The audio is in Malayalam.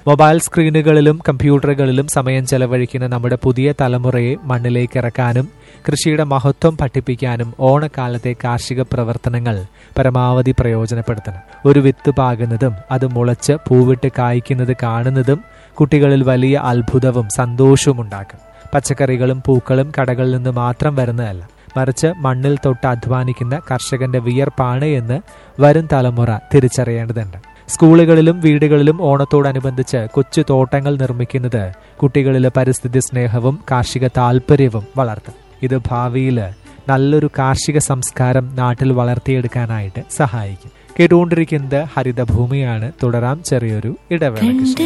മൊബൈൽ സ്ക്രീനുകളിലും കമ്പ്യൂട്ടറുകളിലും സമയം ചെലവഴിക്കുന്ന നമ്മുടെ പുതിയ തലമുറയെ മണ്ണിലേക്ക് ഇറക്കാനും കൃഷിയുടെ മഹത്വം പഠിപ്പിക്കാനും ഓണക്കാലത്തെ കാർഷിക പ്രവർത്തനങ്ങൾ പരമാവധി പ്രയോജനപ്പെടുത്തണം ഒരു വിത്ത് പാകുന്നതും അത് മുളച്ച് പൂവിട്ട് കായ്ക്കുന്നത് കാണുന്നതും കുട്ടികളിൽ വലിയ അത്ഭുതവും സന്തോഷവും ഉണ്ടാക്കും പച്ചക്കറികളും പൂക്കളും കടകളിൽ നിന്ന് മാത്രം വരുന്നതല്ല മറിച്ച് മണ്ണിൽ തൊട്ട് അധ്വാനിക്കുന്ന കർഷകന്റെ വിയർപ്പാണ് എന്ന് വരും തലമുറ തിരിച്ചറിയേണ്ടതുണ്ട് സ്കൂളുകളിലും വീടുകളിലും ഓണത്തോടനുബന്ധിച്ച് കൊച്ചു തോട്ടങ്ങൾ നിർമ്മിക്കുന്നത് കുട്ടികളിലെ പരിസ്ഥിതി സ്നേഹവും കാർഷിക താല്പര്യവും വളർത്തും ഇത് ഭാവിയിൽ നല്ലൊരു കാർഷിക സംസ്കാരം നാട്ടിൽ വളർത്തിയെടുക്കാനായിട്ട് സഹായിക്കും കേട്ടുകൊണ്ടിരിക്കുന്നത് ഹരിതഭൂമിയാണ് തുടരാം ചെറിയൊരു ഇടവേളയ്ക്ക് ശേഷം.